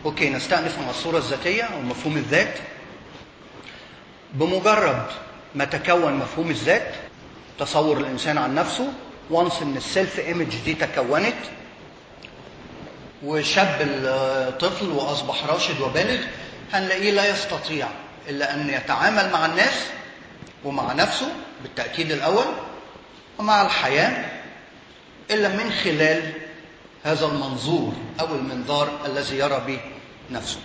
اوكي نستأنف مع الصورة الذاتية او مفهوم الذات بمجرد ما تكون مفهوم الذات تصور الانسان عن نفسه وانس ان السيلف ايمج دي تكونت وشاب الطفل واصبح راشد وبالغ هنلاقيه لا يستطيع الا ان يتعامل مع الناس ومع نفسه بالتاكيد الاول ومع الحياه الا من خلال هذا المنظور او المنظار الذي يرى به نفسه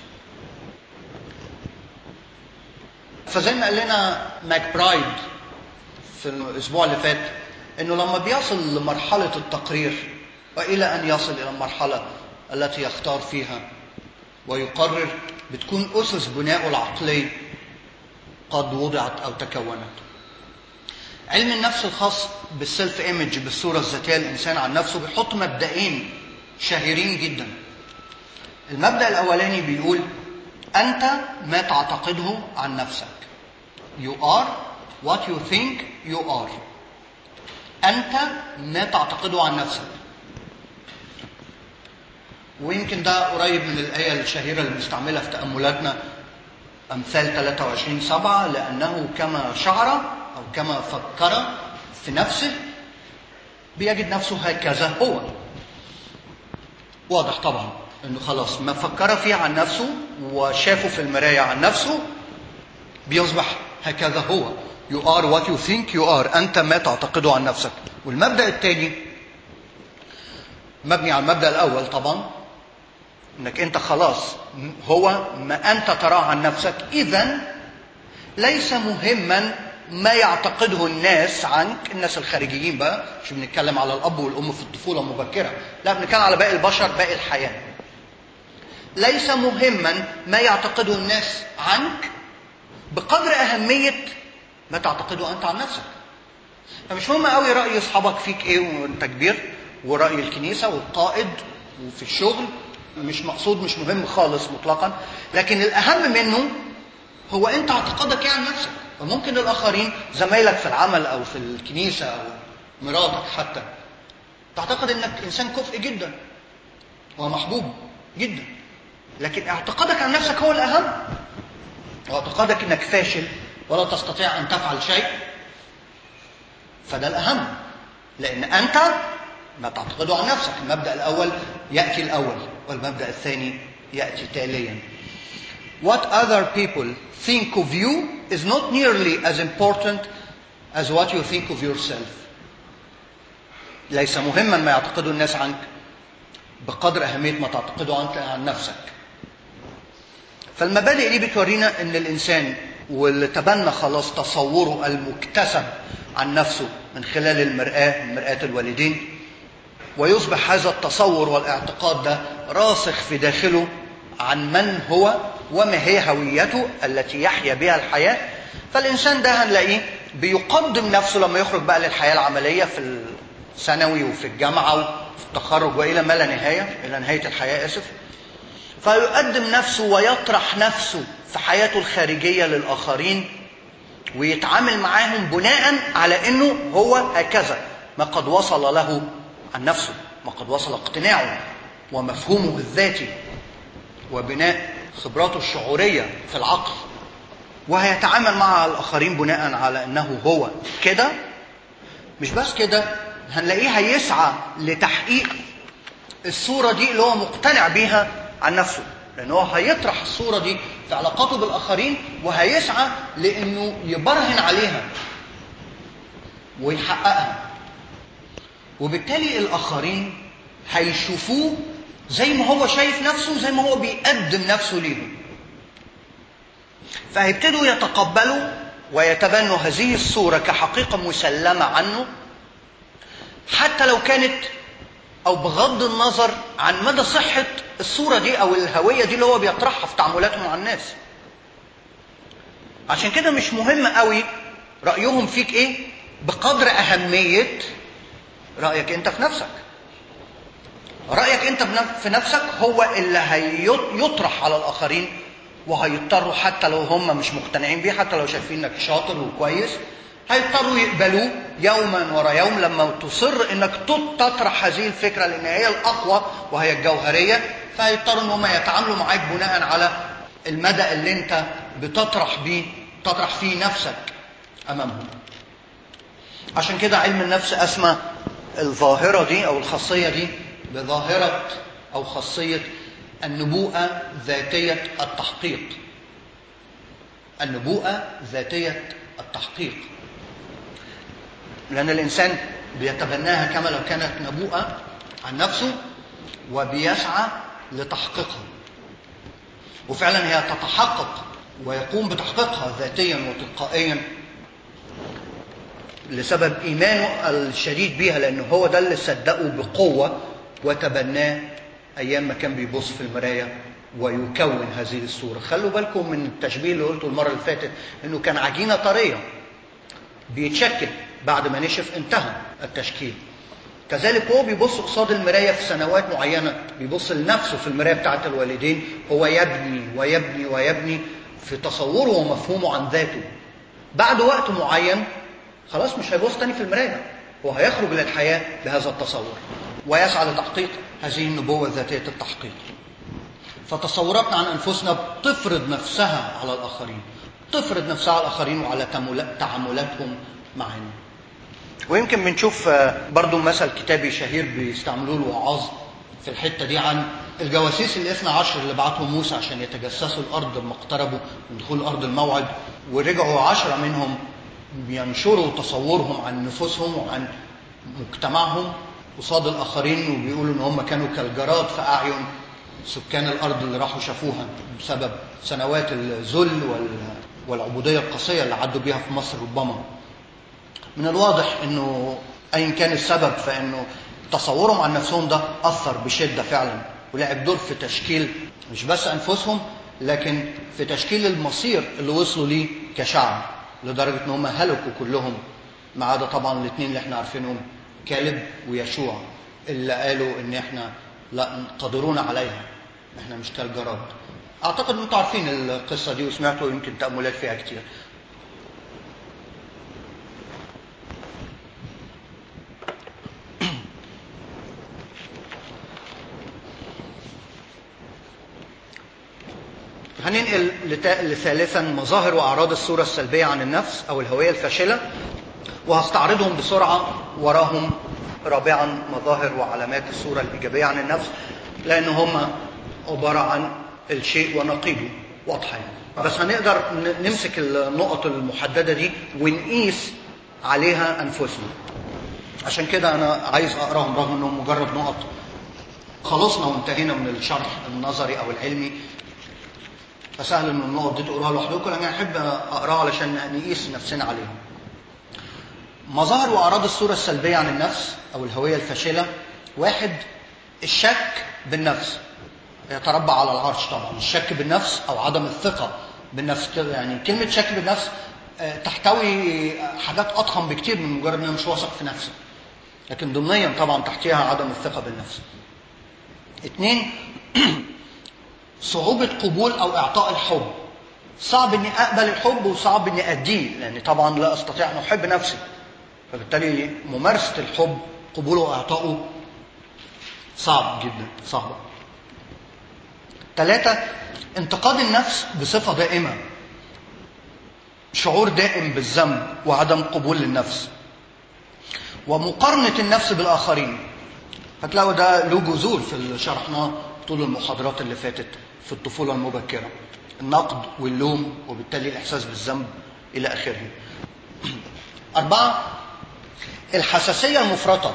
فزي ما قال لنا ماك برايد في الاسبوع اللي فات انه لما بيصل لمرحله التقرير والى ان يصل الى المرحله التي يختار فيها ويقرر بتكون اسس بناءه العقلي قد وضعت او تكونت علم النفس الخاص بالسيلف ايمج بالصوره الذاتيه للانسان عن نفسه بيحط مبدئين شهيرين جدا المبدا الاولاني بيقول انت ما تعتقده عن نفسك you are what you think you are انت ما تعتقده عن نفسك ويمكن ده قريب من الآية الشهيرة اللي بنستعملها في تأملاتنا أمثال 23 سبعة لأنه كما شعر أو كما فكر في نفسه بيجد نفسه هكذا هو واضح طبعا انه خلاص ما فكر فيه عن نفسه وشافه في المراية عن نفسه بيصبح هكذا هو you are what you think you are أنت ما تعتقده عن نفسك والمبدأ الثاني مبني على المبدأ الأول طبعا انك انت خلاص هو ما انت تراه عن نفسك اذا ليس مهما ما يعتقده الناس عنك الناس الخارجيين بقى مش بنتكلم على الاب والام في الطفوله المبكره لا بنتكلم على باقي البشر باقي الحياه ليس مهما ما يعتقده الناس عنك بقدر اهميه ما تعتقده انت عن نفسك فمش مهم قوي راي اصحابك فيك ايه وانت كبير وراي الكنيسه والقائد وفي الشغل مش مقصود مش مهم خالص مطلقا لكن الاهم منه هو انت اعتقادك ايه عن نفسك فممكن الاخرين زمايلك في العمل او في الكنيسه او مراتك حتى تعتقد انك انسان كفء جدا ومحبوب جدا لكن اعتقادك عن نفسك هو الاهم واعتقادك انك فاشل ولا تستطيع ان تفعل شيء فده الاهم لان انت ما تعتقده عن نفسك المبدا الاول ياتي الاول والمبدا الثاني ياتي تاليا What other people think of you is not nearly as important as what you think of yourself. ليس مهما ما يعتقده الناس عنك بقدر أهمية ما تعتقده أنت عن نفسك. فالمبادئ دي بتورينا أن الإنسان واللي تبنى خلاص تصوره المكتسب عن نفسه من خلال المرآة مرآة الوالدين ويصبح هذا التصور والاعتقاد ده راسخ في داخله عن من هو وما هي هويته التي يحيا بها الحياة فالإنسان ده هنلاقيه بيقدم نفسه لما يخرج بقى للحياة العملية في الثانوي وفي الجامعة وفي التخرج وإلى ما لا نهاية إلى نهاية الحياة آسف فيقدم نفسه ويطرح نفسه في حياته الخارجية للآخرين ويتعامل معاهم بناء على أنه هو هكذا ما قد وصل له عن نفسه ما قد وصل اقتناعه ومفهومه الذاتي وبناء خبراته الشعورية في العقل وهيتعامل مع الآخرين بناء على أنه هو كده مش بس كده هنلاقيه هيسعى لتحقيق الصورة دي اللي هو مقتنع بيها عن نفسه لأن هو هيطرح الصورة دي في علاقاته بالآخرين وهيسعى لأنه يبرهن عليها ويحققها وبالتالي الآخرين هيشوفوه زي ما هو شايف نفسه زي ما هو بيقدم نفسه ليهم فهيبتدوا يتقبلوا ويتبنوا هذه الصورة كحقيقة مسلمة عنه حتى لو كانت أو بغض النظر عن مدى صحة الصورة دي أو الهوية دي اللي هو بيطرحها في تعاملاته مع الناس عشان كده مش مهم قوي رأيهم فيك إيه بقدر أهمية رأيك أنت في نفسك رأيك أنت في نفسك هو اللي هيطرح على الآخرين وهيضطروا حتى لو هم مش مقتنعين بيه حتى لو شايفين انك شاطر وكويس هيضطروا يقبلوه يوما ورا يوم لما تصر انك تطرح هذه الفكره لان هي الاقوى وهي الجوهريه فهيضطروا ان هم يتعاملوا معاك بناء على المدى اللي انت بتطرح بيه تطرح فيه نفسك امامهم عشان كده علم النفس اسمى الظاهره دي او الخاصيه دي بظاهره او خاصيه النبوءه ذاتيه التحقيق النبوءه ذاتيه التحقيق لأن الإنسان بيتبناها كما لو كانت نبوءة عن نفسه وبيسعى لتحقيقها وفعلا هي تتحقق ويقوم بتحقيقها ذاتيا وتلقائيا لسبب إيمانه الشديد بيها لأنه هو ده اللي صدقه بقوة وتبناه أيام ما كان بيبص في المراية ويكون هذه الصورة خلوا بالكم من التشبيه اللي قلته المرة اللي فاتت إنه كان عجينة طرية بيتشكل بعد ما نشف انتهى التشكيل كذلك هو بيبص قصاد المراية في سنوات معينة بيبص لنفسه في المراية بتاعت الوالدين هو يبني ويبني ويبني في تصوره ومفهومه عن ذاته بعد وقت معين خلاص مش هيبص تاني في المراية هو هيخرج للحياة بهذا التصور ويسعى لتحقيق هذه النبوة ذاتية التحقيق فتصوراتنا عن أنفسنا بتفرض نفسها على الآخرين تفرض نفسها على الآخرين وعلى تعاملاتهم معنا ويمكن بنشوف برضو مثل كتابي شهير بيستعملوه الوعاظ في الحتة دي عن الجواسيس الاثنى عشر اللي بعتهم موسى عشان يتجسسوا الأرض لما اقتربوا من دخول أرض الموعد ورجعوا عشرة منهم بينشروا تصورهم عن نفوسهم وعن مجتمعهم قصاد الآخرين وبيقولوا إن هم كانوا كالجراد في أعين سكان الأرض اللي راحوا شافوها بسبب سنوات الذل والعبودية القاسية اللي عدوا بيها في مصر ربما من الواضح انه ايا كان السبب فانه تصورهم عن نفسهم ده اثر بشده فعلا ولعب دور في تشكيل مش بس انفسهم لكن في تشكيل المصير اللي وصلوا ليه كشعب لدرجه ان هم هلكوا كلهم ما عدا طبعا الاثنين اللي احنا عارفينهم كالب ويشوع اللي قالوا ان احنا لا قادرون عليها احنا مش كالجراد اعتقد ان انتم عارفين القصه دي وسمعتوا يمكن تاملات فيها كتير هننقل لثالثا مظاهر واعراض الصوره السلبيه عن النفس او الهويه الفاشله وهستعرضهم بسرعه وراهم رابعا مظاهر وعلامات الصوره الايجابيه عن النفس لان هم عباره عن الشيء ونقيضه واضحه يعني. بس هنقدر نمسك النقط المحدده دي ونقيس عليها انفسنا عشان كده انا عايز اقراهم رغم انهم مجرد نقط خلصنا وانتهينا من الشرح النظري او العلمي فسهل ان النقط دي تقراها لوحدكم لكن احب اقراها علشان نقيس نفسنا عليهم. مظاهر واعراض الصوره السلبيه عن النفس او الهويه الفاشله واحد الشك بالنفس يتربع على العرش طبعا الشك بالنفس او عدم الثقه بالنفس يعني كلمه شك بالنفس تحتوي حاجات اضخم بكتير من مجرد ان انا مش واثق في نفسي لكن ضمنيا طبعا تحتها عدم الثقه بالنفس اثنين صعوبة قبول أو إعطاء الحب صعب إني أقبل الحب وصعب إني أديه لأن طبعا لا أستطيع أن أحب نفسي فبالتالي ممارسة الحب قبوله وإعطائه صعب جدا صعبة ثلاثة انتقاد النفس بصفة دائمة شعور دائم بالذنب وعدم قبول للنفس ومقارنة النفس بالآخرين هتلاقوا ده له جذور في اللي شرحناه طول المحاضرات اللي فاتت في الطفولة المبكرة النقد واللوم وبالتالي الإحساس بالذنب إلى آخره أربعة الحساسية المفرطة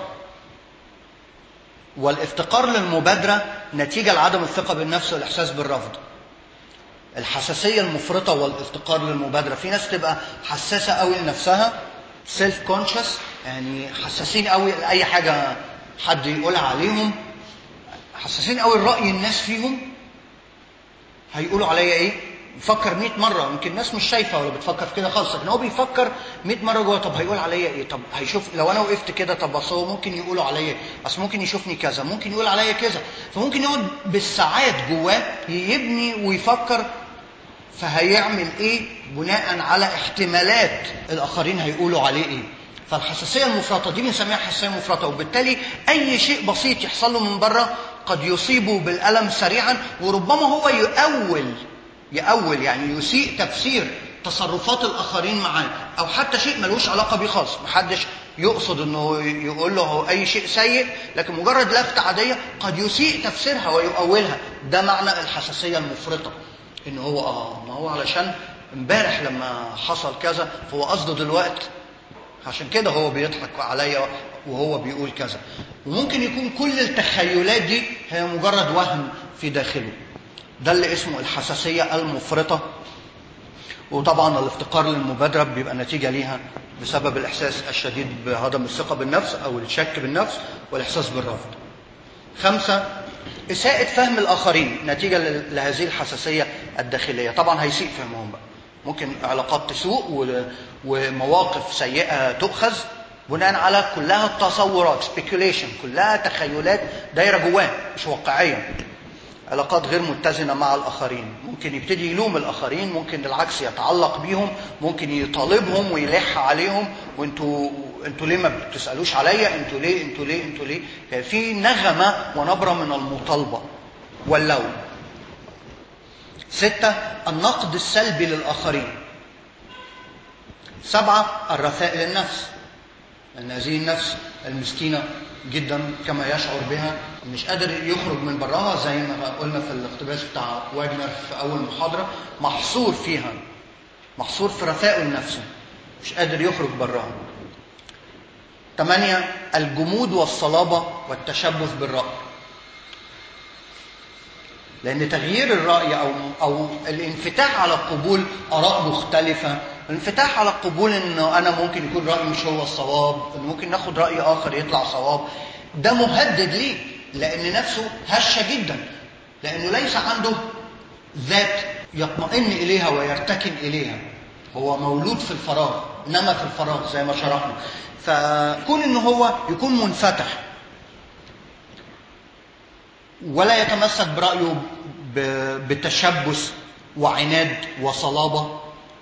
والافتقار للمبادرة نتيجة لعدم الثقة بالنفس والإحساس بالرفض الحساسية المفرطة والافتقار للمبادرة في ناس تبقى حساسة قوي لنفسها سيلف كونشس يعني حساسين قوي لأي حاجة حد يقولها عليهم حساسين قوي لرأي الناس فيهم هيقولوا عليا ايه بيفكر 100 مره يمكن الناس مش شايفه ولا بتفكر في كده خالص لكن هو بيفكر 100 مره جوه طب هيقول عليا ايه طب هيشوف لو انا وقفت كده طب اصل هو ممكن يقولوا عليا ايه اصل ممكن يشوفني كذا ممكن يقول عليا كذا فممكن يقعد بالساعات جواه يبني ويفكر فهيعمل ايه بناء على احتمالات الاخرين هيقولوا عليه ايه فالحساسيه المفرطه دي بنسميها حساسيه مفرطه وبالتالي اي شيء بسيط يحصل له من بره قد يصيبه بالالم سريعا وربما هو يؤول يأول يعني يسيء تفسير تصرفات الآخرين معاه أو حتى شيء ملوش علاقة بيه خالص محدش يقصد أنه يقول له أي شيء سيء لكن مجرد لفتة عادية قد يسيء تفسيرها ويؤولها ده معنى الحساسية المفرطة إن هو آه ما هو علشان امبارح لما حصل كذا فهو قصده دلوقتي عشان كده هو بيضحك عليا وهو بيقول كذا وممكن يكون كل التخيلات دي هي مجرد وهم في داخله ده اللي اسمه الحساسية المفرطة وطبعا الافتقار للمبادرة بيبقى نتيجة ليها بسبب الإحساس الشديد بعدم الثقة بالنفس أو الشك بالنفس والإحساس بالرفض خمسة إساءة فهم الآخرين نتيجة لهذه الحساسية الداخلية طبعا هيسيء فهمهم بقى ممكن علاقات تسوء ومواقف سيئة تؤخذ بناء على كلها تصورات سبيكوليشن كلها تخيلات دايرة جواه مش واقعية علاقات غير متزنة مع الآخرين ممكن يبتدي يلوم الآخرين ممكن بالعكس يتعلق بيهم ممكن يطالبهم ويلح عليهم وانتوا انتوا ليه ما بتسألوش عليا انتوا ليه انتوا ليه انتوا ليه يعني في نغمة ونبرة من المطالبة واللوم ستة النقد السلبي للآخرين سبعة الرثاء للنفس أن هذه النفس المسكينة جدا كما يشعر بها مش قادر يخرج من براها زي ما قلنا في الاقتباس بتاع واجنر في أول محاضرة محصور فيها محصور في رثائه النفسي مش قادر يخرج براها ثمانية الجمود والصلابة والتشبث بالرأي لأن تغيير الرأي أو أو الانفتاح على قبول آراء مختلفة الانفتاح على قبول إنه أنا ممكن يكون رأيي مش هو الصواب إنه ممكن ناخد رأي آخر يطلع صواب ده مهدد ليه لأن نفسه هشة جدا لأنه ليس عنده ذات يطمئن إليها ويرتكن إليها هو مولود في الفراغ نما في الفراغ زي ما شرحنا فكون إن هو يكون منفتح ولا يتمسك برأيه بتشبث وعناد وصلابة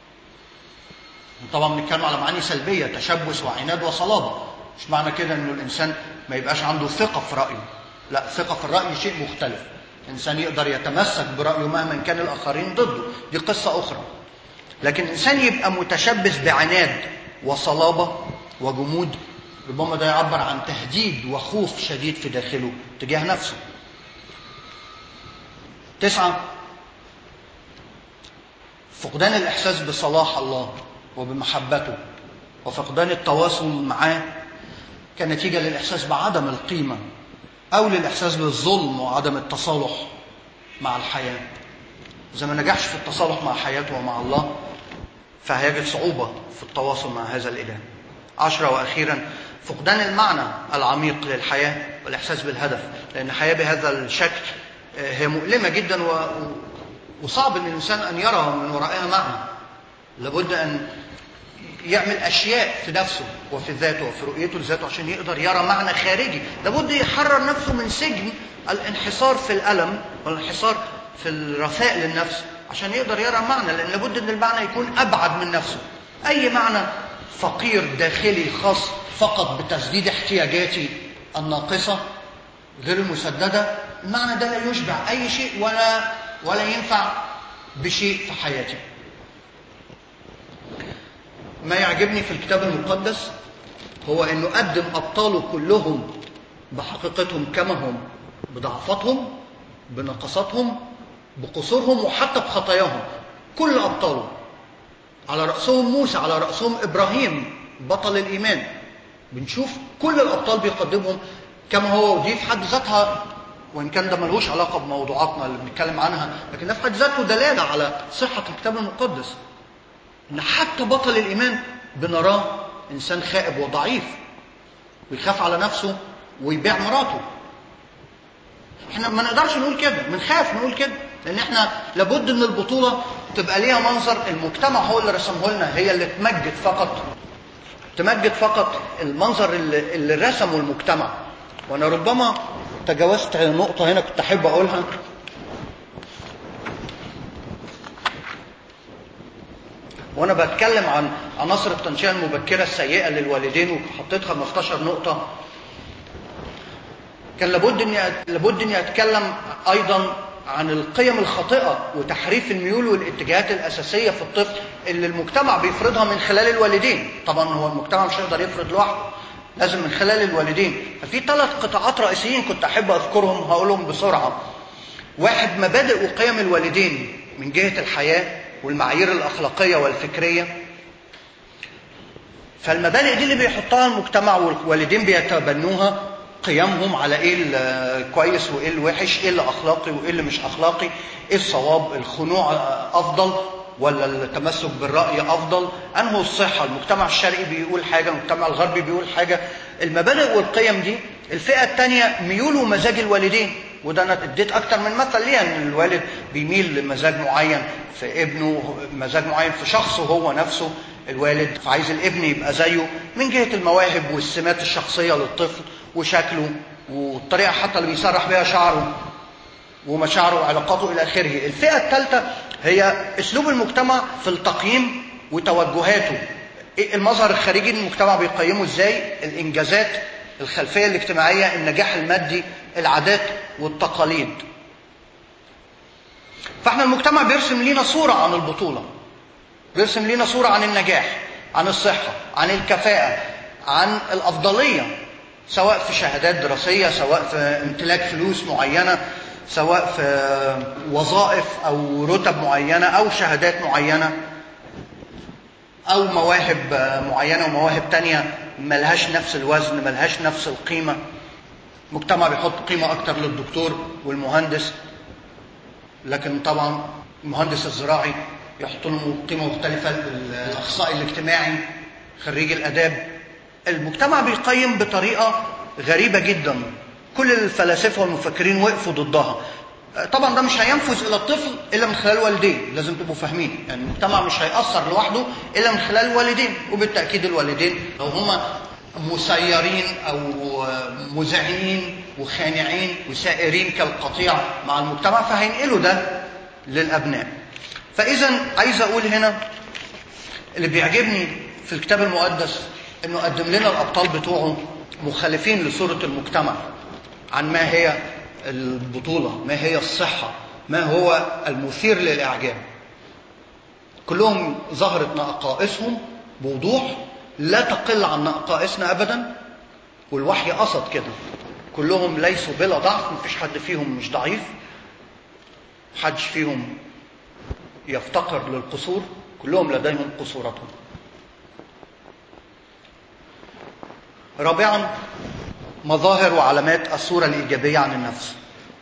طبعا بنتكلم على معاني سلبية تشبث وعناد وصلابة مش معنى كده انه الانسان ما يبقاش عنده ثقة في رأيه لا ثقة في الرأي شيء مختلف الانسان يقدر يتمسك برأيه مهما كان الاخرين ضده دي قصة اخرى لكن الانسان يبقى متشبث بعناد وصلابة وجمود ربما ده يعبر عن تهديد وخوف شديد في داخله تجاه نفسه تسعة فقدان الإحساس بصلاح الله وبمحبته وفقدان التواصل معاه كنتيجة للإحساس بعدم القيمة أو للإحساس بالظلم وعدم التصالح مع الحياة إذا ما نجحش في التصالح مع حياته ومع الله فهيجد صعوبة في التواصل مع هذا الإله عشرة وأخيرا فقدان المعنى العميق للحياة والإحساس بالهدف لأن الحياة بهذا الشكل هي مؤلمة جدا و... وصعب ان الانسان ان يرى من ورائها معنى لابد ان يعمل اشياء في نفسه وفي ذاته وفي رؤيته لذاته عشان يقدر يرى معنى خارجي لابد يحرر نفسه من سجن الانحصار في الالم والانحصار في الرثاء للنفس عشان يقدر يرى معنى لان لابد ان المعنى يكون ابعد من نفسه اي معنى فقير داخلي خاص فقط بتسديد احتياجاتي الناقصه غير المسدده المعنى ده لا يشبع اي شيء ولا ولا ينفع بشيء في حياتي ما يعجبني في الكتاب المقدس هو انه قدم ابطاله كلهم بحقيقتهم كما هم بضعفاتهم بنقصاتهم بقصورهم وحتى بخطاياهم كل ابطاله على راسهم موسى على راسهم ابراهيم بطل الايمان بنشوف كل الابطال بيقدمهم كما هو ودي في حد ذاتها وان كان ده ملوش علاقه بموضوعاتنا اللي بنتكلم عنها لكن ده في حد ذاته دلاله على صحه الكتاب المقدس ان حتى بطل الايمان بنراه انسان خائب وضعيف ويخاف على نفسه ويبيع مراته احنا ما نقدرش نقول كده بنخاف نقول كده لان احنا لابد ان البطوله تبقى ليها منظر المجتمع هو اللي رسمه لنا هي اللي تمجد فقط تمجد فقط المنظر اللي, اللي رسمه المجتمع وانا ربما تجاوزت نقطة هنا كنت أحب أقولها وانا بتكلم عن عناصر التنشئه المبكره السيئه للوالدين وحطيت 15 نقطه كان لابد اني لابد اني اتكلم ايضا عن القيم الخاطئه وتحريف الميول والاتجاهات الاساسيه في الطفل اللي المجتمع بيفرضها من خلال الوالدين طبعا هو المجتمع مش هيقدر يفرض لوحده لازم من خلال الوالدين ففي ثلاث قطاعات رئيسيين كنت احب اذكرهم هقولهم بسرعه واحد مبادئ وقيم الوالدين من جهه الحياه والمعايير الاخلاقيه والفكريه فالمبادئ دي اللي بيحطها المجتمع والوالدين بيتبنوها قيمهم على ايه الكويس وايه الوحش ايه اللي اخلاقي وايه اللي مش اخلاقي ايه الصواب الخنوع افضل ولا التمسك بالراي افضل انه الصحه المجتمع الشرقي بيقول حاجه المجتمع الغربي بيقول حاجه المبادئ والقيم دي الفئه الثانيه ميول ومزاج الوالدين وده انا اديت اكتر من مثل ليها ان الوالد بيميل لمزاج معين في ابنه مزاج معين في شخصه هو نفسه الوالد فعايز الابن يبقى زيه من جهه المواهب والسمات الشخصيه للطفل وشكله والطريقه حتى اللي بيسرح بيها شعره ومشاعره وعلاقاته الى اخره. الفئه الثالثه هي اسلوب المجتمع في التقييم وتوجهاته. المظهر الخارجي المجتمع بيقيمه ازاي؟ الانجازات، الخلفيه الاجتماعيه، النجاح المادي، العادات والتقاليد. فاحنا المجتمع بيرسم لينا صوره عن البطوله. بيرسم لينا صوره عن النجاح، عن الصحه، عن الكفاءه، عن الافضليه سواء في شهادات دراسيه سواء في امتلاك فلوس معينه سواء في وظائف او رتب معينه او شهادات معينه او مواهب معينه ومواهب تانية ملهاش نفس الوزن ملهاش نفس القيمه المجتمع بيحط قيمه اكتر للدكتور والمهندس لكن طبعا المهندس الزراعي يحط له قيمه مختلفه الاخصائي الاجتماعي خريج الاداب المجتمع بيقيم بطريقة غريبة جدا كل الفلاسفة والمفكرين وقفوا ضدها طبعا ده مش هينفذ الى الطفل الا من خلال والديه لازم تبقوا فاهمين يعني المجتمع مش هيأثر لوحده الا من خلال الوالدين وبالتأكيد الوالدين لو هما مسيرين او مذعنين وخانعين وسائرين كالقطيع مع المجتمع فهينقلوا ده للابناء فاذا عايز اقول هنا اللي بيعجبني في الكتاب المقدس انه قدم لنا الابطال بتوعه مخالفين لصوره المجتمع عن ما هي البطوله ما هي الصحه ما هو المثير للاعجاب كلهم ظهرت نقائصهم بوضوح لا تقل عن نقائصنا ابدا والوحي قصد كده كلهم ليسوا بلا ضعف مفيش حد فيهم مش ضعيف حدش فيهم يفتقر للقصور كلهم لديهم قصوراتهم رابعا مظاهر وعلامات الصورة الإيجابية عن النفس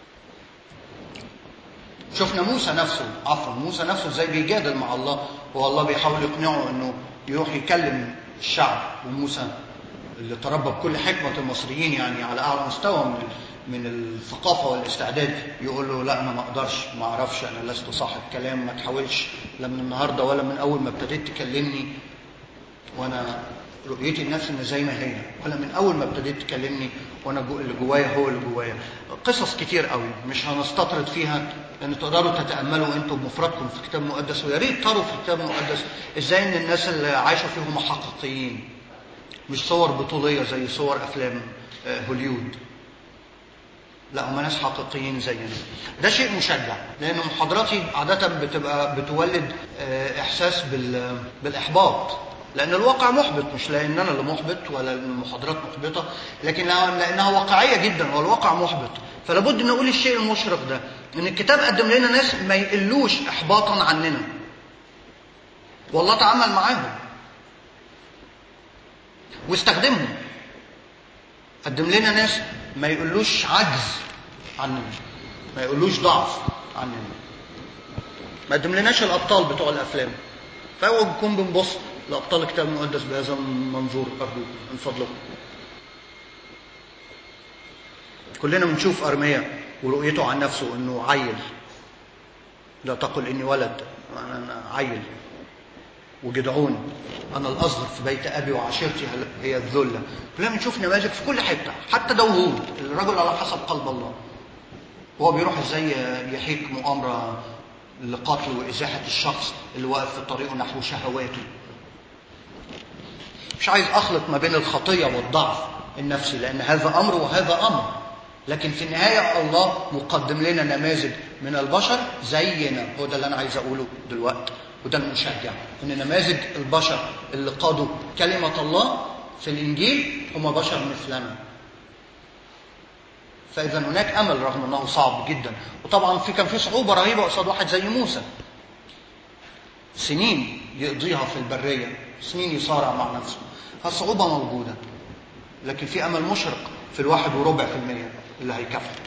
شفنا موسى نفسه عفوا موسى نفسه ازاي بيجادل مع الله والله بيحاول يقنعه انه يروح يكلم الشعب وموسى اللي تربى بكل حكمة المصريين يعني على أعلى مستوى من من الثقافة والاستعداد يقول له لا أنا ما أقدرش ما أعرفش أنا لست صاحب كلام ما تحاولش لا من النهاردة ولا من أول ما ابتديت تكلمني وأنا رؤيتي لنفسي ان زي ما هي ولا من اول ما ابتديت تكلمني وانا جو اللي جوايا هو اللي جوايا قصص كتير قوي مش هنستطرد فيها لان تقدروا تتاملوا انتم بمفردكم في الكتاب المقدس ويا ريت تروا في الكتاب المقدس ازاي ان الناس اللي عايشه فيهم حقيقيين مش صور بطوليه زي صور افلام هوليود لا هم ناس حقيقيين زينا ده شيء مشجع لان محاضراتي عاده بتبقى بتولد احساس بالاحباط لأن الواقع محبط مش لأن أنا اللي محبط ولا المحاضرات محبطة لكن لأنها واقعية جدا والواقع محبط فلا بد نقول الشيء المشرق ده إن الكتاب قدم لنا ناس ما يقلوش إحباطا عننا والله تعامل معاهم واستخدمهم قدم لنا ناس ما يقولوش عجز عننا ما يقولوش ضعف عننا ما قدم لناش الأبطال بتوع الأفلام فهو بيكون بنبص لأبطال الكتاب المقدس بهذا المنظور أرجو من فضلكم كلنا بنشوف أرميا ورؤيته عن نفسه أنه عيل لا تقل إني ولد أنا عيل وجدعون أنا الأصغر في بيت أبي وعشيرتي هي الذلة كلنا بنشوف نماذج في كل حتة حتى داوود الرجل على حسب قلب الله وهو بيروح ازاي يحيك مؤامرة لقتل وإزاحة الشخص اللي واقف في طريقه نحو شهواته مش عايز أخلط ما بين الخطية والضعف النفسي لأن هذا أمر وهذا أمر لكن في النهاية الله مقدم لنا نماذج من البشر زينا هو ده اللي أنا عايز أقوله دلوقتي وده المشجع إن نماذج البشر اللي قادوا كلمة الله في الإنجيل هم بشر مثلنا فإذا هناك أمل رغم أنه صعب جدا وطبعا في كان في صعوبة رهيبة قصاد واحد زي موسى سنين يقضيها في البرية سنين يصارع مع نفسه فالصعوبة موجودة لكن في أمل مشرق في الواحد وربع في المية اللي هيكفي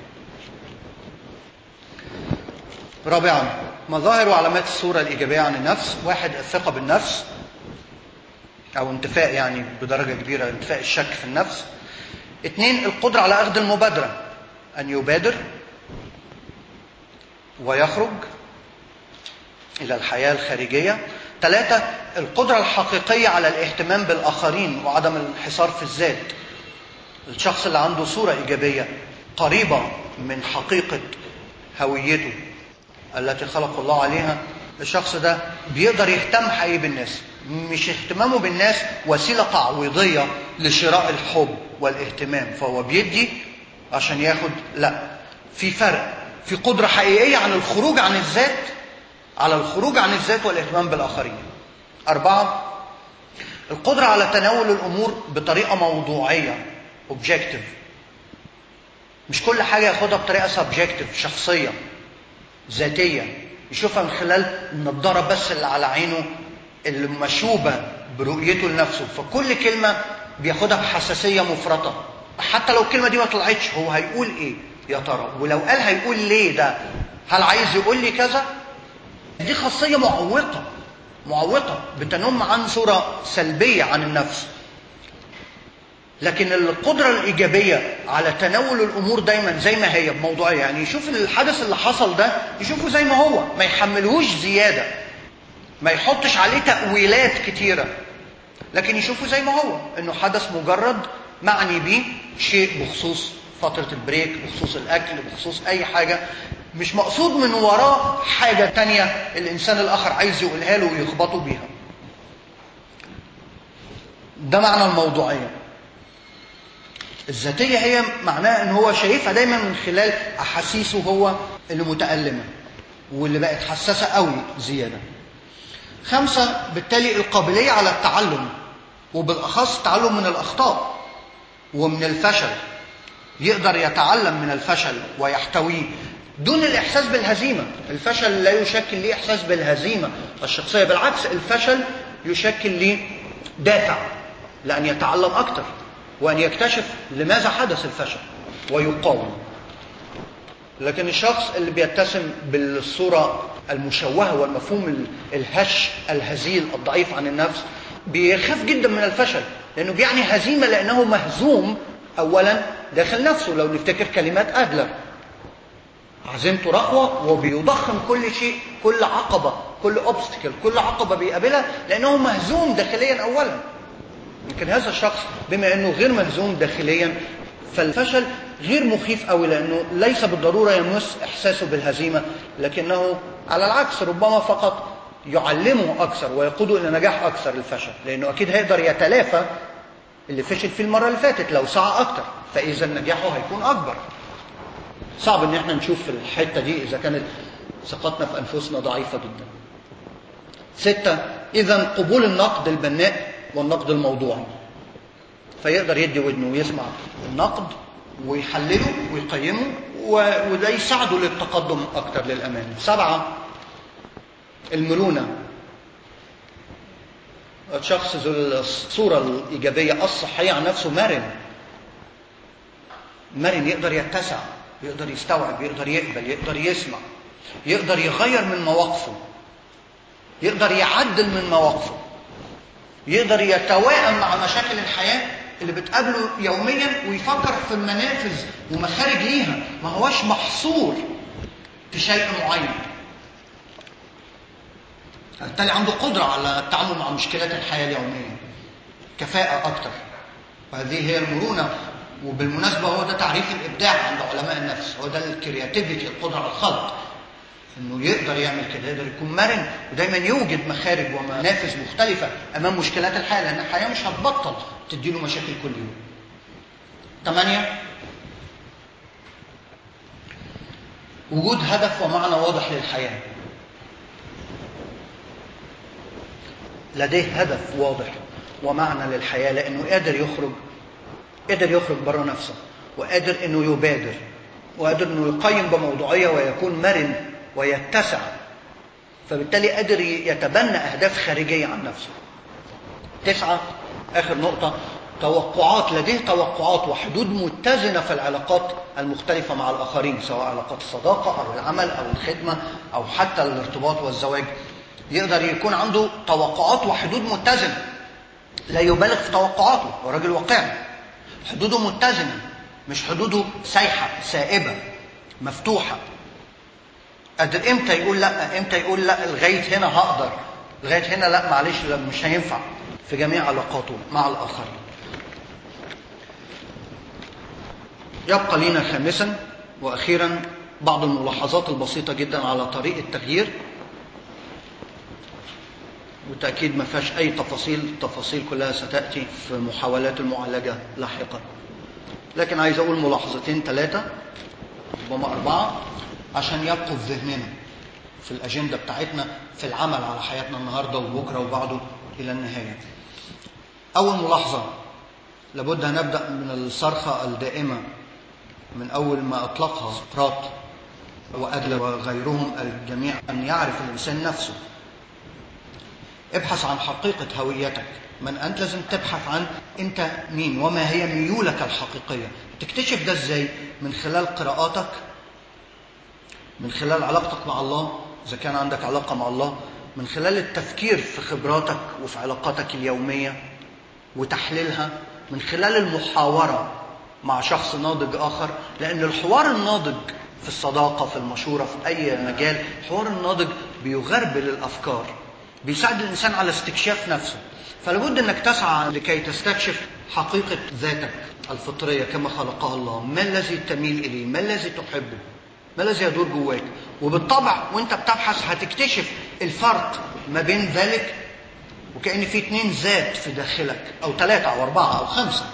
رابعا مظاهر وعلامات الصورة الإيجابية عن النفس واحد الثقة بالنفس أو انتفاء يعني بدرجة كبيرة انتفاء الشك في النفس اثنين القدرة على أخذ المبادرة أن يبادر ويخرج إلى الحياة الخارجية ثلاثة القدرة الحقيقية على الاهتمام بالآخرين وعدم الانحصار في الذات الشخص اللي عنده صورة إيجابية قريبة من حقيقة هويته التي خلق الله عليها الشخص ده بيقدر يهتم حقيقي بالناس مش اهتمامه بالناس وسيلة تعويضية لشراء الحب والاهتمام فهو بيدي عشان ياخد لا في فرق في قدرة حقيقية عن الخروج عن الذات على الخروج عن الذات والاهتمام بالآخرين أربعة القدرة على تناول الأمور بطريقة موضوعية objective مش كل حاجة ياخدها بطريقة subjective شخصية ذاتية يشوفها من خلال النضارة بس اللي على عينه اللي مشوبة برؤيته لنفسه فكل كلمة بياخدها بحساسية مفرطة حتى لو الكلمة دي ما طلعتش هو هيقول ايه يا ترى ولو قال هيقول ليه ده هل عايز يقول لي كذا دي خاصية معوقة معوقة بتنم عن صورة سلبية عن النفس لكن القدرة الإيجابية على تناول الأمور دايما زي ما هي بموضوعية يعني يشوف الحدث اللي حصل ده يشوفه زي ما هو ما يحملهوش زيادة ما يحطش عليه تأويلات كتيرة لكن يشوفه زي ما هو انه حدث مجرد معني بيه شيء بخصوص فترة البريك بخصوص الأكل بخصوص أي حاجة مش مقصود من وراه حاجة تانية الإنسان الآخر عايز يقولها له ويخبطه بيها ده معنى الموضوعية الذاتية هي معناها ان هو شايفها دايما من خلال احاسيسه هو اللي متألمة واللي بقت حساسة قوي زيادة خمسة بالتالي القابلية على التعلم وبالأخص التعلم من الأخطاء ومن الفشل يقدر يتعلم من الفشل ويحتويه دون الإحساس بالهزيمة الفشل لا يشكل لي إحساس بالهزيمة الشخصية بالعكس الفشل يشكل لي دافع لأن يتعلم أكثر وأن يكتشف لماذا حدث الفشل ويقاوم لكن الشخص اللي بيتسم بالصورة المشوهة والمفهوم الهش الهزيل الضعيف عن النفس بيخاف جدا من الفشل لأنه بيعني هزيمة لأنه مهزوم أولا داخل نفسه لو نفتكر كلمات أدلر عزيمته رخوة وبيضخم كل شيء كل عقبة كل اوبستكل كل عقبة بيقابلها لأنه مهزوم داخليا أولا يمكن هذا الشخص بما أنه غير مهزوم داخليا فالفشل غير مخيف قوي لأنه ليس بالضرورة يمس إحساسه بالهزيمة لكنه على العكس ربما فقط يعلمه أكثر ويقوده إلى نجاح أكثر الفشل لأنه أكيد هيقدر يتلافى اللي فشل فيه المرة اللي فاتت لو سعى أكثر فإذا نجاحه هيكون أكبر صعب إن احنا نشوف في الحتة دي إذا كانت ثقتنا في أنفسنا ضعيفة جدا ستة إذا قبول النقد البناء والنقد الموضوعي فيقدر يدي ودنه ويسمع النقد ويحلله ويقيمه وده يساعده للتقدم أكثر للأمان سبعة المرونة الشخص ذو الصورة الإيجابية الصحية عن نفسه مرن مرن يقدر يتسع يقدر يستوعب يقدر يقبل يقدر يسمع يقدر يغير من مواقفه يقدر يعدل من مواقفه يقدر يتوائم مع مشاكل الحياة اللي بتقابله يوميا ويفكر في المنافذ ومخارج ليها ما هوش محصور في شيء معين بالتالي عنده قدرة على التعامل مع مشكلات الحياة اليومية كفاءة أكتر وهذه هي المرونة وبالمناسبة هو ده تعريف الإبداع عند علماء النفس هو ده الكرياتيفيتي القدرة على الخلق انه يقدر يعمل كده يقدر يكون مرن ودايما يوجد مخارج ومنافذ مختلفه امام مشكلات الحياه لان الحياه مش هتبطل تديله مشاكل كل يوم. ثمانيه وجود هدف ومعنى واضح للحياه. لديه هدف واضح ومعنى للحياه لانه قادر يخرج قادر يخرج بره نفسه وقادر انه يبادر وقادر انه يقيم بموضوعيه ويكون مرن ويتسع فبالتالي قادر يتبنى اهداف خارجيه عن نفسه. تسعه اخر نقطه توقعات لديه توقعات وحدود متزنه في العلاقات المختلفه مع الاخرين سواء علاقات الصداقه او العمل او الخدمه او حتى الارتباط والزواج يقدر يكون عنده توقعات وحدود متزنه لا يبالغ في توقعاته هو راجل واقعي حدوده متزنه مش حدوده سايحه سائبه مفتوحه قادر امتى يقول لا امتى يقول لا لغايه هنا هقدر لغايه هنا لا معلش لا مش هينفع في جميع علاقاته مع الاخرين يبقى لنا خامسا واخيرا بعض الملاحظات البسيطه جدا على طريق التغيير وتأكيد ما فيهاش أي تفاصيل التفاصيل كلها ستأتي في محاولات المعالجة لاحقا لكن عايز أقول ملاحظتين ثلاثة ربما أربعة عشان يبقوا في ذهننا في الأجندة بتاعتنا في العمل على حياتنا النهاردة وبكرة وبعده إلى النهاية أول ملاحظة لابد هنبدأ من الصرخة الدائمة من أول ما أطلقها سقراط وأدلر وغيرهم الجميع أن يعرف الإنسان نفسه ابحث عن حقيقة هويتك من أنت لازم تبحث عن أنت مين وما هي ميولك الحقيقية تكتشف ده إزاي من خلال قراءاتك من خلال علاقتك مع الله إذا كان عندك علاقة مع الله من خلال التفكير في خبراتك وفي علاقاتك اليومية وتحليلها من خلال المحاورة مع شخص ناضج آخر لأن الحوار الناضج في الصداقة في المشورة في أي مجال الحوار الناضج بيغربل الأفكار بيساعد الإنسان على استكشاف نفسه فلابد أنك تسعى لكي تستكشف حقيقة ذاتك الفطرية كما خلقها الله ما الذي تميل إليه ما الذي تحبه ما الذي يدور جواك وبالطبع وانت بتبحث هتكتشف الفرق ما بين ذلك وكأن في اتنين ذات في داخلك أو ثلاثة أو أربعة أو خمسة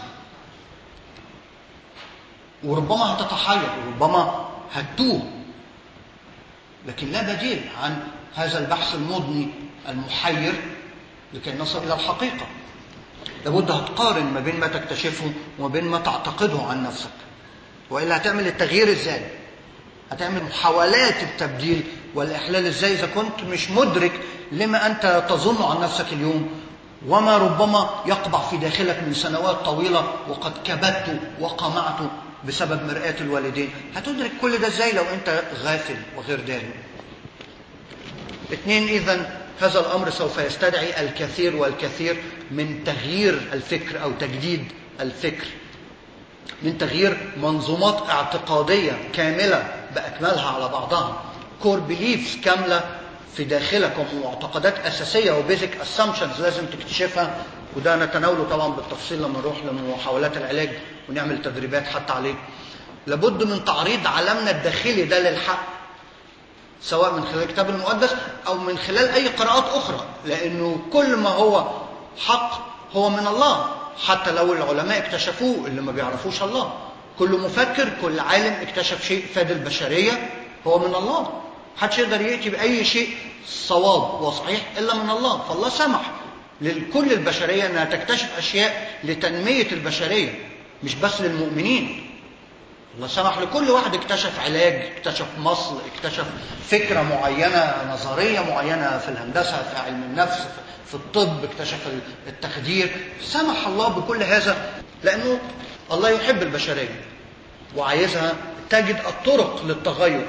وربما هتتحير وربما هتتوه لكن لا بديل عن هذا البحث المضني المحير لكي نصل إلى الحقيقة لابد هتقارن ما بين ما تكتشفه وما بين ما تعتقده عن نفسك وإلا هتعمل التغيير إزاي هتعمل محاولات التبديل والإحلال إزاي إذا كنت مش مدرك لما أنت تظن عن نفسك اليوم وما ربما يقبع في داخلك من سنوات طويلة وقد كبت وقمعت بسبب مرآة الوالدين هتدرك كل ده ازاي لو انت غافل وغير داري اثنين اذا هذا الامر سوف يستدعي الكثير والكثير من تغيير الفكر او تجديد الفكر من تغيير منظومات اعتقاديه كامله باكملها على بعضها كور بيليفز كامله في داخلك ومعتقدات اساسيه وبيزك اسامبشنز لازم تكتشفها وده نتناوله طبعا بالتفصيل لما نروح لمحاولات العلاج ونعمل تدريبات حتى عليه لابد من تعريض عالمنا الداخلي ده للحق سواء من خلال الكتاب المقدس او من خلال اي قراءات اخرى لانه كل ما هو حق هو من الله حتى لو العلماء اكتشفوه اللي ما بيعرفوش الله كل مفكر كل عالم اكتشف شيء فاد البشريه هو من الله محدش يقدر ياتي باي شيء صواب وصحيح الا من الله فالله سمح لكل البشريه انها تكتشف اشياء لتنميه البشريه مش بس للمؤمنين الله سمح لكل واحد اكتشف علاج اكتشف مصل اكتشف فكرة معينة نظرية معينة في الهندسة في علم النفس في الطب اكتشف التخدير سمح الله بكل هذا لأنه الله يحب البشرية وعايزها تجد الطرق للتغير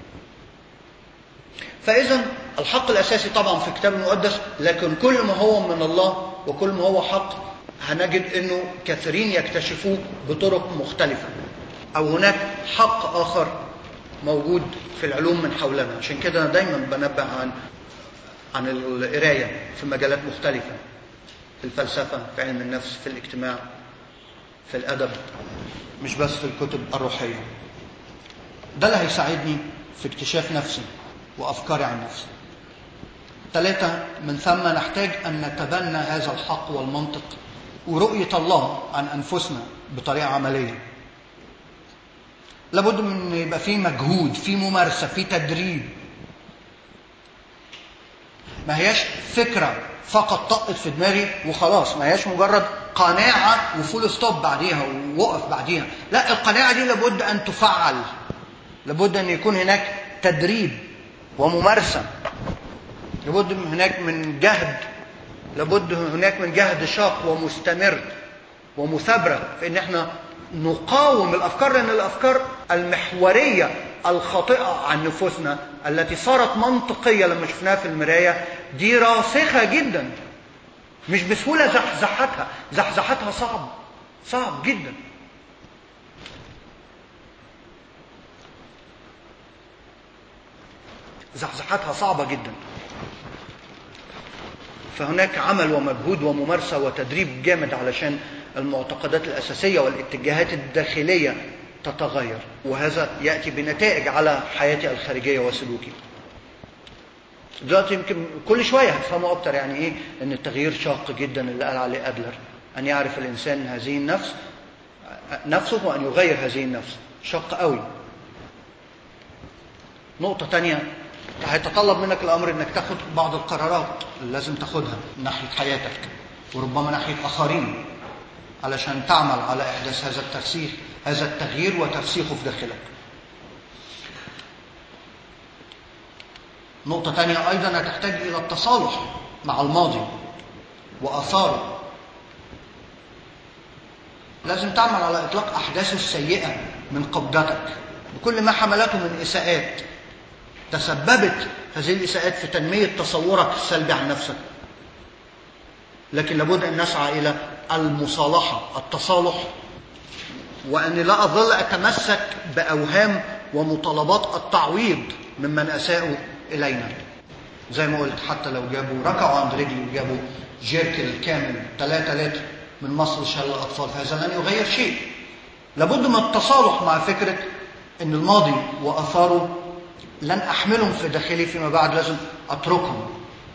فإذا الحق الأساسي طبعا في الكتاب المقدس لكن كل ما هو من الله وكل ما هو حق هنجد أنه كثيرين يكتشفوه بطرق مختلفة أو هناك حق آخر موجود في العلوم من حولنا عشان كده أنا دايما بنبه عن عن القراية في مجالات مختلفة في الفلسفة في علم النفس في الاجتماع في الأدب مش بس في الكتب الروحية ده اللي هيساعدني في اكتشاف نفسي وأفكاري عن نفسي ثلاثة من ثم نحتاج أن نتبنى هذا الحق والمنطق ورؤية الله عن أنفسنا بطريقة عملية لابد من ان يبقى في مجهود في ممارسه في تدريب ما هياش فكره فقط طقت في دماغي وخلاص ما هياش مجرد قناعه وفول ستوب بعديها ووقف بعديها لا القناعه دي لابد ان تفعل لابد ان يكون هناك تدريب وممارسه لابد من هناك من جهد لابد هناك من جهد شاق ومستمر ومثابره في ان احنا نقاوم الافكار لان الافكار المحوريه الخاطئه عن نفوسنا التي صارت منطقيه لما شفناها في المرايه دي راسخه جدا مش بسهوله زحزحتها زحزحتها صعب صعب جدا زحزحتها صعبه جدا فهناك عمل ومجهود وممارسه وتدريب جامد علشان المعتقدات الأساسية والاتجاهات الداخلية تتغير وهذا يأتي بنتائج على حياتي الخارجية وسلوكي دلوقتي يمكن كل شوية هتفهموا أكتر يعني إيه إن التغيير شاق جدا اللي قال عليه أدلر أن يعرف الإنسان هذه النفس نفسه وأن يغير هذه النفس شاق قوي نقطة تانية هيتطلب منك الأمر إنك تاخد بعض القرارات اللي لازم تاخدها ناحية حياتك وربما ناحية آخرين علشان تعمل على إحداث هذا الترسيخ هذا التغيير وترسيخه في داخلك نقطة تانية أيضا هتحتاج إلى التصالح مع الماضي وآثاره لازم تعمل على إطلاق أحداثه السيئة من قبضتك بكل ما حملته من إساءات تسببت هذه الإساءات في تنمية تصورك السلبي عن نفسك لكن لابد أن نسعى إلى المصالحة التصالح وأن لا أظل أتمسك بأوهام ومطالبات التعويض ممن أساءوا إلينا زي ما قلت حتى لو جابوا ركعوا عند رجلي وجابوا جيركل كامل 3 لتر من مصر شل الأطفال فهذا لن يغير شيء لابد من التصالح مع فكرة أن الماضي وأثاره لن أحملهم في داخلي فيما بعد لازم أتركهم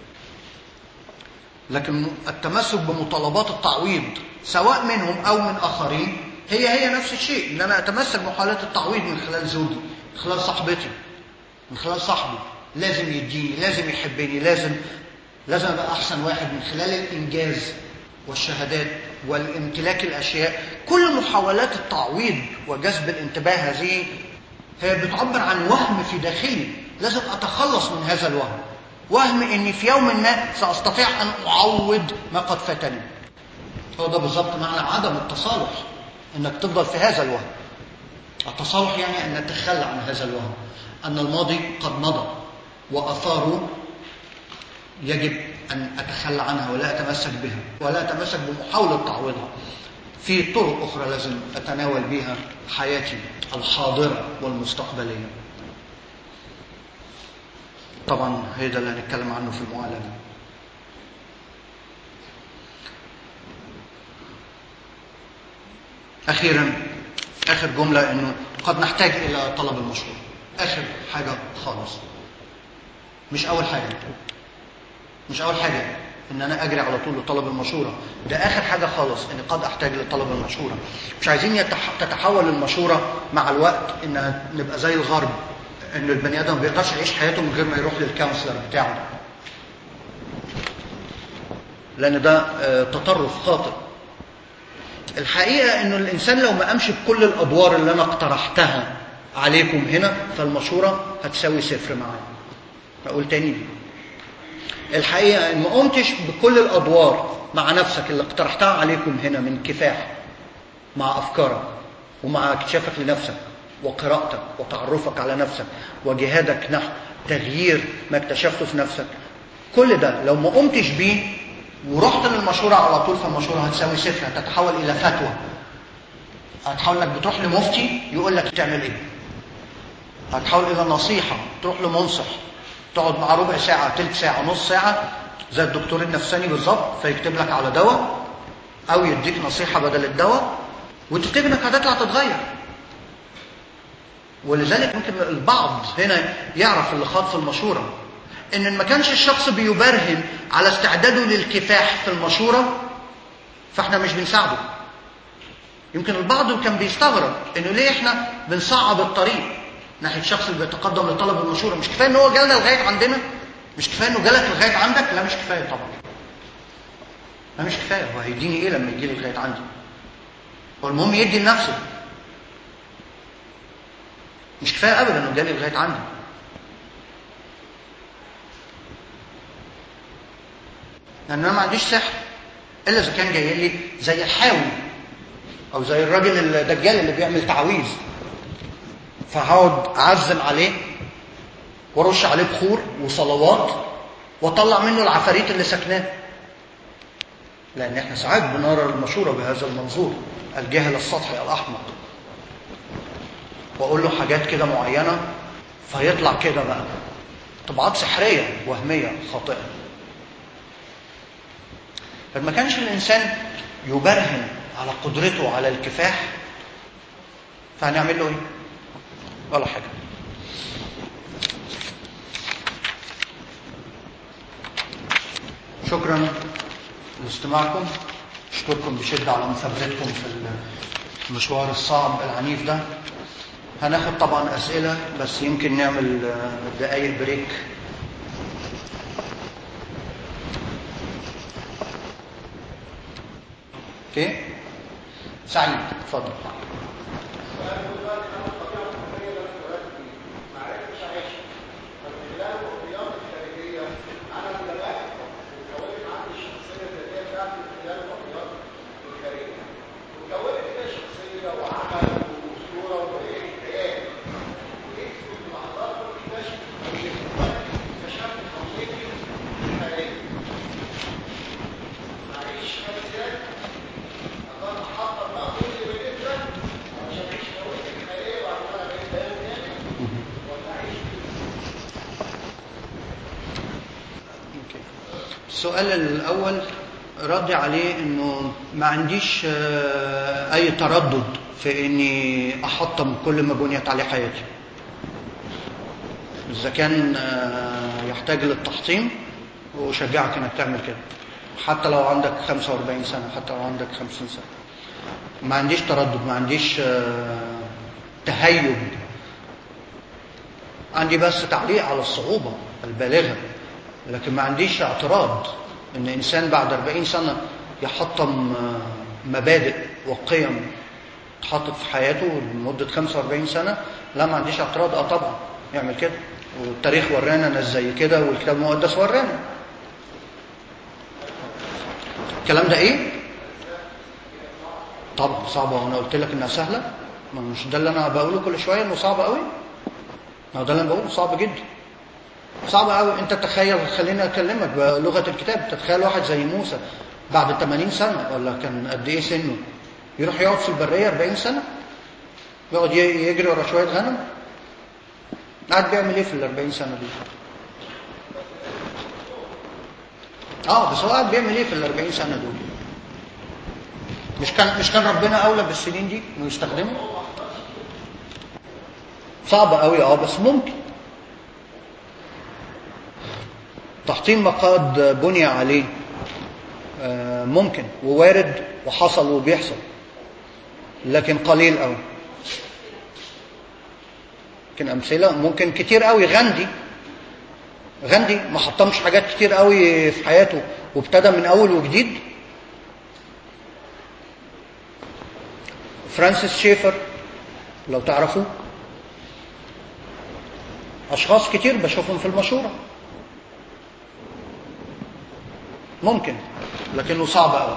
لكن التمسك بمطالبات التعويض سواء منهم أو من آخرين هي هي نفس الشيء ان انا اتمسك بمحاولات التعويض من خلال زوجي من خلال صاحبتي من خلال صاحبي لازم يديني لازم يحبني لازم لازم ابقى احسن واحد من خلال الانجاز والشهادات والامتلاك الاشياء كل محاولات التعويض وجذب الانتباه هذه هي بتعبر عن وهم في داخلي لازم اتخلص من هذا الوهم وهم اني في يوم ما ساستطيع ان اعوض ما قد فاتني هو ده بالظبط معنى عدم التصالح انك تفضل في هذا الوهم التصالح يعني ان نتخلى عن هذا الوهم ان الماضي قد مضى واثاره يجب ان اتخلى عنها ولا اتمسك بها ولا اتمسك بمحاوله تعويضها في طرق اخرى لازم اتناول بها حياتي الحاضره والمستقبليه طبعا هي ده اللي هنتكلم عنه في المعالجه أخيرا آخر جملة إنه قد نحتاج إلى طلب المشورة آخر حاجة خالص مش أول حاجة مش أول حاجة إن أنا أجري على طول لطلب المشورة ده آخر حاجة خالص إن قد أحتاج لطلب المشورة مش عايزين يتح... تتحول المشورة مع الوقت إن نبقى زي الغرب إن البني آدم ما بيقدرش يعيش حياته من غير ما يروح للكونسلر بتاعه لأن ده تطرف خاطئ الحقيقة انه الانسان لو ما قامش بكل الادوار اللي انا اقترحتها عليكم هنا فالمشورة هتساوي صفر معايا اقول تاني دي الحقيقة ان ما قمتش بكل الادوار مع نفسك اللي اقترحتها عليكم هنا من كفاح مع افكارك ومع اكتشافك لنفسك وقراءتك وتعرفك على نفسك وجهادك نحو تغيير ما اكتشفته في نفسك كل ده لو ما قمتش بيه ورحت للمشورة على طول فالمشورة هتساوي صفر هتتحول إلى فتوى هتحول انك بتروح لمفتي يقول لك تعمل ايه هتحول إلى نصيحة تروح لمنصح تقعد معاه ربع ساعة تلت ساعة نص ساعة زي الدكتور النفساني بالظبط فيكتب لك على دواء أو يديك نصيحة بدل الدواء وتفتكر انك هتطلع تتغير ولذلك يمكن البعض هنا يعرف اللي خاض في المشورة ان ما كانش الشخص بيبرهن على استعداده للكفاح في المشورة فاحنا مش بنساعده يمكن البعض كان بيستغرب انه ليه احنا بنصعب الطريق ناحيه الشخص اللي بيتقدم لطلب المشوره مش كفايه ان هو جالنا لغايه عندنا مش كفايه انه جالك لغايه عندك لا مش كفايه طبعا لا مش كفايه هو هيديني ايه لما يجي لي لغايه عندي هو المهم يدي لنفسه مش كفايه ابدا انه جالي لغايه عندي لان انا ما عنديش سحر الا اذا كان جاي لي زي الحاوي او زي الراجل الدجال اللي بيعمل تعويذ فهقعد اعزم عليه وارش عليه بخور وصلوات واطلع منه العفاريت اللي سكناه لان احنا ساعات بنرى المشوره بهذا المنظور الجاهل السطحي الاحمق واقول له حاجات كده معينه فيطلع كده بقى طبعات سحريه وهميه خاطئه فما كانش الانسان يبرهن على قدرته على الكفاح فهنعمل له ايه ولا حاجه شكرا لاستماعكم اشكركم بشده على مثابرتكم في المشوار الصعب العنيف ده هناخد طبعا اسئله بس يمكن نعمل دقايق بريك اوكي سعيد اتفضل السؤال الأول ردي عليه إنه ما عنديش أي تردد في إني أحطم كل ما بنيت عليه حياتي. إذا كان يحتاج للتحطيم وأشجعك إنك تعمل كده. حتى لو عندك 45 سنة، حتى لو عندك 50 سنة. ما عنديش تردد، ما عنديش تهيب. عندي بس تعليق على الصعوبة البالغة لكن ما عنديش اعتراض ان انسان بعد 40 سنه يحطم مبادئ وقيم اتحطت في حياته لمده 45 سنه لا ما عنديش اعتراض اه طبعا يعمل كده والتاريخ ورانا ناس زي كده والكتاب المقدس ورانا الكلام ده ايه طبعا صعبه وانا قلت لك انها سهله ما مش ده اللي انا بقوله كل شويه انه صعب قوي ما ده اللي انا بقوله صعب جدا صعب قوي انت تخيل خليني اكلمك بلغه الكتاب تتخيل واحد زي موسى بعد 80 سنه ولا كان قد ايه سنه يروح يقعد في البريه 40 سنه يقعد يجري ورا شويه غنم قاعد بيعمل ايه في ال 40 سنه دي اه بس هو قاعد بيعمل ايه في ال 40 سنه دول مش كان مش كان ربنا اولى بالسنين دي انه يستخدمه صعب قوي اه بس ممكن تحطيم ما قد بني عليه ممكن ووارد وحصل وبيحصل لكن قليل قوي ممكن امثله ممكن كتير قوي غاندي غاندي ما حطمش حاجات كتير قوي في حياته وابتدى من اول وجديد فرانسيس شيفر لو تعرفوه اشخاص كتير بشوفهم في المشوره ممكن لكنه صعب قوي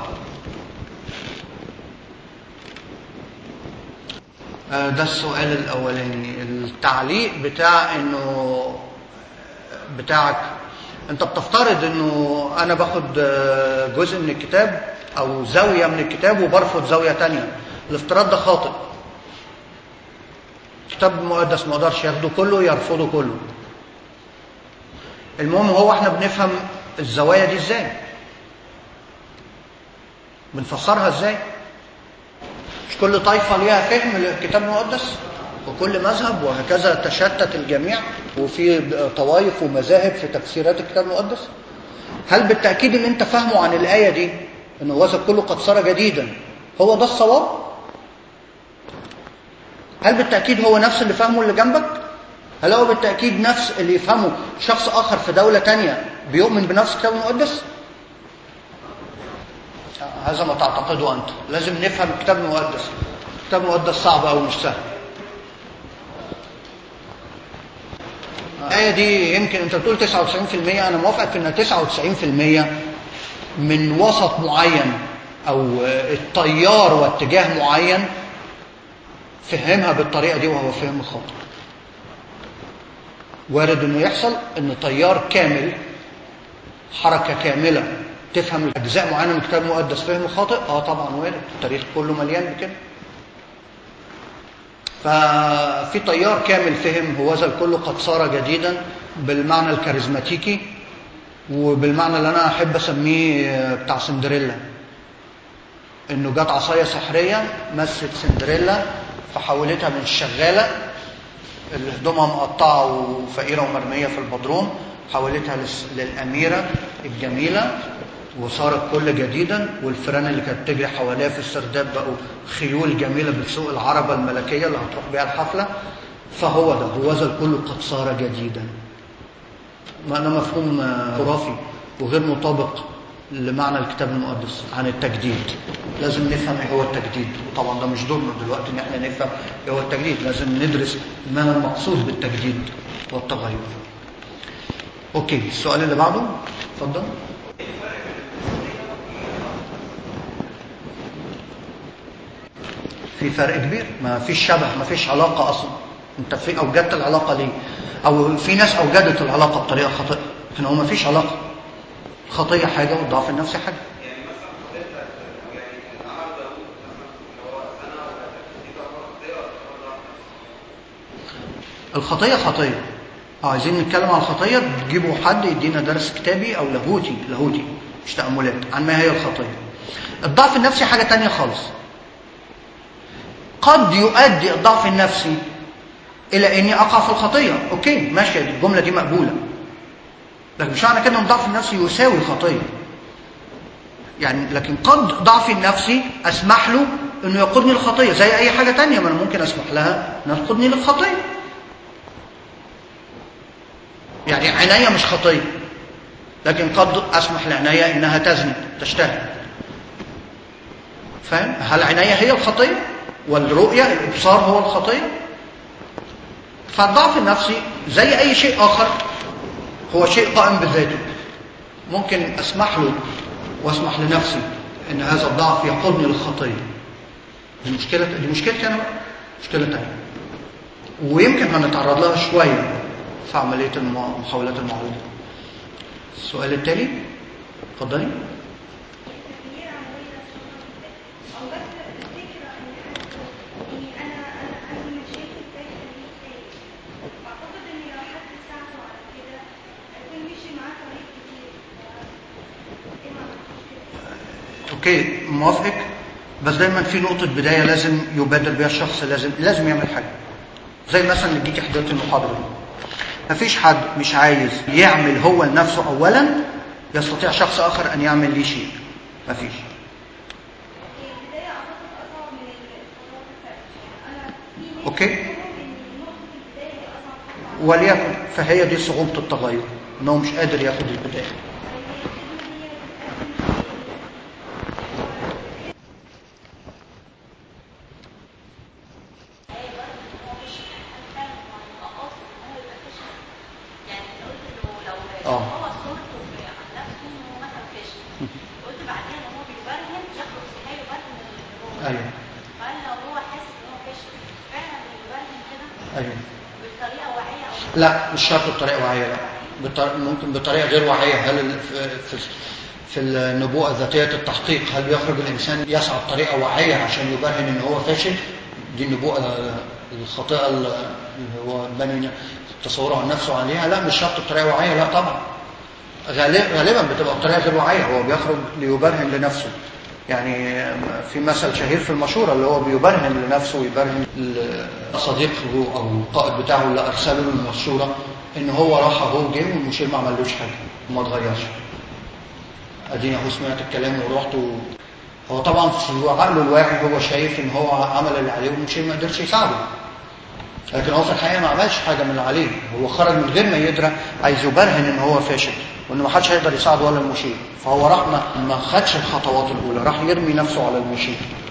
ده السؤال الاولاني التعليق بتاع انه بتاعك انت بتفترض انه انا باخد جزء من الكتاب او زاويه من الكتاب وبرفض زاويه تانية الافتراض ده خاطئ الكتاب المقدس ما يقدرش ياخده كله يرفضه كله المهم هو احنا بنفهم الزوايا دي ازاي بنفسرها ازاي مش كل طائفه ليها فهم للكتاب المقدس وكل مذهب وهكذا تشتت الجميع وفي طوائف ومذاهب في تفسيرات الكتاب المقدس هل بالتأكيد اللي انت فاهمه عن الآية دي ان وذا كله قد صار جديدا هو ده الصواب هل بالتأكيد هو نفس اللي فاهمه اللي جنبك هل هو بالتأكيد نفس اللي يفهمه شخص آخر في دولة تانية بيؤمن بنفس الكتاب المقدس هذا ما تعتقده أنت لازم نفهم الكتاب المقدس الكتاب المقدس صعب أو مش سهل الآية دي يمكن أنت بتقول 99% أنا موافقك إنها 99% من وسط معين أو التيار واتجاه معين فهمها بالطريقة دي وهو فهم خاطئ وارد انه يحصل ان تيار كامل حركة كاملة تفهم اجزاء معينة من الكتاب المقدس فهم خاطئ اه طبعا وارد التاريخ كله مليان بكده ففي تيار كامل فهم هوذا الكل قد صار جديدا بالمعنى الكاريزماتيكي وبالمعنى اللي انا احب اسميه بتاع سندريلا انه جت عصايه سحريه مست سندريلا فحولتها من الشغاله اللي هدومها مقطعه وفقيره ومرميه في البدروم حولتها للاميره الجميله وصارت كل جديدا والفيران اللي كانت تجري حواليها في السرداب بقوا خيول جميله بتسوق العربه الملكيه اللي هتروح بيها الحفله فهو ده هوذا الكل قد صار جديدا معنى مفهوم خرافي وغير مطابق لمعنى الكتاب المقدس عن التجديد لازم نفهم ايه هو التجديد وطبعا ده مش دورنا دلوقتي ان احنا نفهم ايه هو التجديد لازم ندرس ما المقصود بالتجديد والتغير اوكي السؤال اللي بعده اتفضل في فرق كبير ما فيش شبه ما فيش علاقة أصلا أنت في أوجدت العلاقة ليه أو في ناس أوجدت العلاقة بطريقة خاطئة لكن هو ما فيش علاقة الخطية حاجة والضعف النفسي حاجة الخطية خطية اه عايزين نتكلم عن الخطية تجيبوا حد يدينا درس كتابي أو لاهوتي لاهوتي مش تأملات عن ما هي الخطية الضعف النفسي حاجة تانية خالص قد يؤدي الضعف النفسي إلى إني أقع في الخطية أوكي ماشي الجملة دي مقبولة لكن مش معنى كده ان الضعف النفسي يساوي خطيه يعني لكن قد ضعفي النفسي اسمح له انه يقودني للخطيه زي اي حاجه تانية ما انا ممكن اسمح لها انها تقودني للخطيه يعني عناية مش خطيه لكن قد اسمح لعناية انها تزني تشتهي فاهم هل عناية هي الخطيه والرؤيه الابصار هو الخطيه فالضعف النفسي زي اي شيء اخر هو شيء قائم بذاته ممكن اسمح له واسمح لنفسي ان هذا الضعف يقودني للخطيه دي مشكله دي مشكلتي انا مشكله ثانيه ويمكن هنتعرض لها شويه في عمليه محاولات المعالجه السؤال التالي اتفضلي اوكي موافقك بس دايما في نقطة بداية لازم يبادر بها الشخص لازم لازم يعمل حاجة زي مثلا اللي جيتي حضرتي المحاضرة دي مفيش حد مش عايز يعمل هو لنفسه أولا يستطيع شخص آخر أن يعمل ليه شيء مفيش اوكي وليكن فهي دي صعوبة التغير انه مش قادر ياخد البداية لا مش شرط بطريقه واعيه لا بطر... ممكن بطريقه غير واعيه هل في في النبوءه ذاتيه التحقيق هل بيخرج الانسان يسعى بطريقه واعيه عشان يبرهن ان هو فاشل دي النبوءه الخاطئه اللي هو بني تصوره عن نفسه عليها لا مش شرط بطريقه واعيه لا طبعا غالبا بتبقى بطريقه غير واعيه هو بيخرج ليبرهن لنفسه يعني في مثل شهير في المشورة اللي هو بيبرهن لنفسه ويبرهن لصديقه أو القائد بتاعه اللي أرسله للمشورة إن هو راح أهو جه والمشير ما عملوش حاجة وما اتغيرش أديني أهو سمعت الكلام ورحت و... هو طبعا في عقله الواحد هو شايف إن هو عمل اللي عليه والمشير ما قدرش يساعده لكن هو في الحقيقة ما عملش حاجة من اللي عليه هو خرج من غير ما يدرى عايز يبرهن إن هو فاشل وإن ما حدش هيقدر يساعده ولا المشير فهو راح ما, ما خدش الخطوات الأولى راح يرمي نفسه على المشير